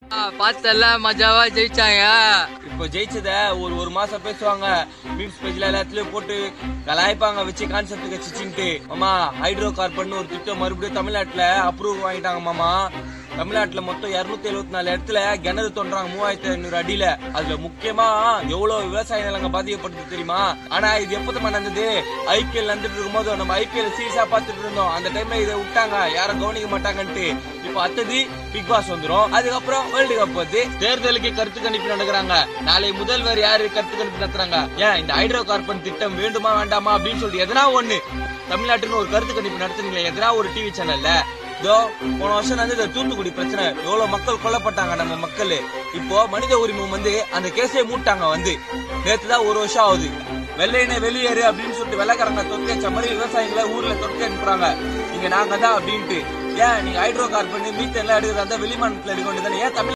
பார்த்தல மஜாவா ஜெயிச்சாங்க இப்போ ஜெயிச்சத ஒரு ஒரு மாசம் பேசுவாங்க மீம்ஸ் பேஜ்ல எல்லாத்துலயும் போட்டு கலாய்ப்பாங்க வச்சு கான்செப்ட் வச்சுச்சுன்ட்டு மாமா ஹைட்ரோ கார்பன் ஒரு திட்டம் மறுபடியும் தமிழ்நாட்டுல அப்ரூவ் வாங்கிட்டாங்க மாமா தமிழ்நாட்டுல மொத்தம் இருநூத்தி எழுபத்தி நாலு இடத்துல கிணறு தோன்றாங்க மூவாயிரத்தி ஐநூறு அடியில அதுல முக்கியமா எவ்வளவு விவசாய நிலங்க பாதிக்கப்படுது தெரியுமா ஆனா இது எப்போதுமா நடந்தது ஐபிஎல் நடந்துட்டு இருக்கும்போது நம்ம ஐபிஎல் சீரியஸா பார்த்துட்டு இருந்தோம் அந்த டைம்ல இதை விட்டாங்க யாரும் கவனிக்க மாட்டாங்கன்ட்டு இப்போ அடுத்தது பிக் பாஸ் வந்துரும் அதுக்கப்புறம் வேர்ல்டு கப் வந்து தேர்தலுக்கு கருத்து கணிப்பு நடக்கிறாங்க நாளை முதல்வர் யாரு கருத்து கணிப்பு நடத்துறாங்க ஏன் இந்த ஹைட்ரோ கார்பன் திட்டம் வேண்டுமா வேண்டாமா அப்படின்னு சொல்லிட்டு எதனா ஒண்ணு தமிழ்நாட்டுன்னு ஒரு கருத்து கணிப்பு நடத்துனீங்களே எதனா ஒரு டிவி சேனல்ல இதோ போன வருஷம் வந்து இந்த தூத்துக்குடி பிரச்சனை எவ்வளவு மக்கள் கொல்லப்பட்டாங்க நம்ம மக்கள் இப்போ மனித உரிமம் வந்து அந்த கேஸே மூட்டாங்க வந்து நேத்து தான் ஒரு வருஷம் ஆகுது வெள்ளையனே வெளியேறு அப்படின்னு சொல்லிட்டு வெள்ளக்காரங்க தொற்று வச்ச மாதிரி விவசாயிகளை ஊர்ல தொற்று அனுப்புறாங்க இங்க நாங்க தான் அப்படின்ட்டு ஏன் நீங்க ஹைட்ரோ கார்பன் மீத்தன் எல்லாம் எடுக்கிறதா வெளிமாநிலத்துல எடுக்க வேண்டியதானே ஏன் தமிழ்